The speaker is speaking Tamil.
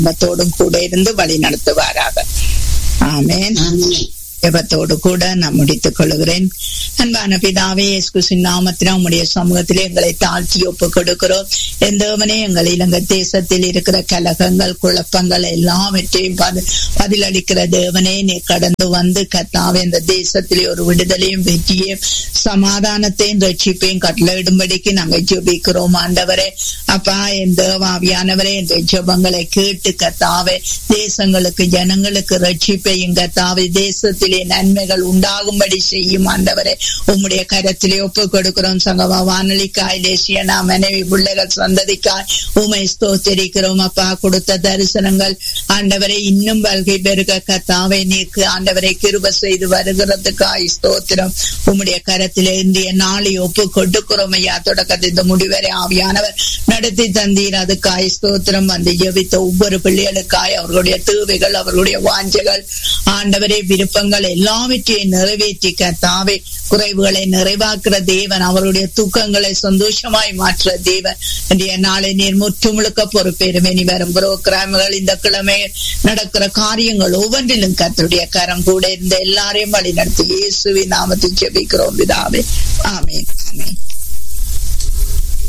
குடும்பத்தோடும் கூட இருந்து வழி நடத்துவாராக ஆமேன் ஆமென். ஜெபத்தோடு கூட நான் முடித்துக் கொள்கிறேன் அன்பான பிதாவே இயேசுவின் நாமத்தினால் உம்முடைய சமூகத்திலே எங்களை தாழ்த்தி ஒப்பு கொடுக்கிறோம் எந்தவனே எங்கள் இலங்கை தேசத்தில் இருக்கிற கலகங்கள் குழப்பங்கள் எல்லாவற்றையும் பதி- பதிலளிக்கிற தேவனே நீ கடந்து வந்து கத்தாவே இந்த தேசத்திலே ஒரு விடுதலையும் வெற்றியும் சமாதானத்தையும் ரட்சிப்பையும் கட்டளையிடும்படிக்கு நாங்கள் ஜெபிக்கிறோம் ஆண்டவரே அப்பா என் தேவாவியானவரே இந்த ஜெபங்களை கேட்டு கத்தாவே தேசங்களுக்கு ஜனங்களுக்கு ரட்சிப்பையும் கத்தாவே தேசத்திலே நன்மைகள் உண்டாகும்படி செய்யும் ஆண்டவரே உம்முடைய கரத்திலே ஒப்பு கொடுக்கிறோம் சங்கமா வானொலிக்காய் தேசியனா மனைவி பிள்ளைகள் சந்ததிக்காய் உமை ஸ்தோத்தரிக்கிறோம் அப்பா கொடுத்த தரிசனங்கள் ஆண்டவரை இன்னும் வல்கை பெருக கத்தாவை நீக்கு ஆண்டவரை கிருப செய்து வருகிறதுக்காய் ஸ்தோத்திரம் உம்முடைய கரத்திலே இந்திய நாளை ஒப்பு கொடுக்கிறோம் ஐயா தொடக்கத்தை இந்த முடிவரை ஆவியானவர் நடத்தி தந்தீர் அதுக்காய் ஸ்தோத்திரம் வந்து ஜெபித்த ஒவ்வொரு பிள்ளைகளுக்காய் அவர்களுடைய தேவைகள் அவர்களுடைய வாஞ்சைகள் ஆண்டவரே விருப்பங்கள் எல்லாவற்றையும் நிறைவேற்றி கத்தாவே குறைவுகளை நிறைவாக்குற தேவன் அவருடைய துக்கங்களை சந்தோஷமாய் மாற்ற தேவன் இன்றைய நாளை நீர் முற்று முழுக்க பொறுப்பேறும் இனி வரும் புரோகிராம்கள் இந்த கிழமை நடக்கிற காரியங்கள் ஒவ்வொன்றிலும் கத்தருடைய கரம் கூட இருந்த எல்லாரையும் வழி நடத்தி இயேசுவின் நாமத்தில் ஜெபிக்கிறோம் பிதாவே ஆமென் ஆமென்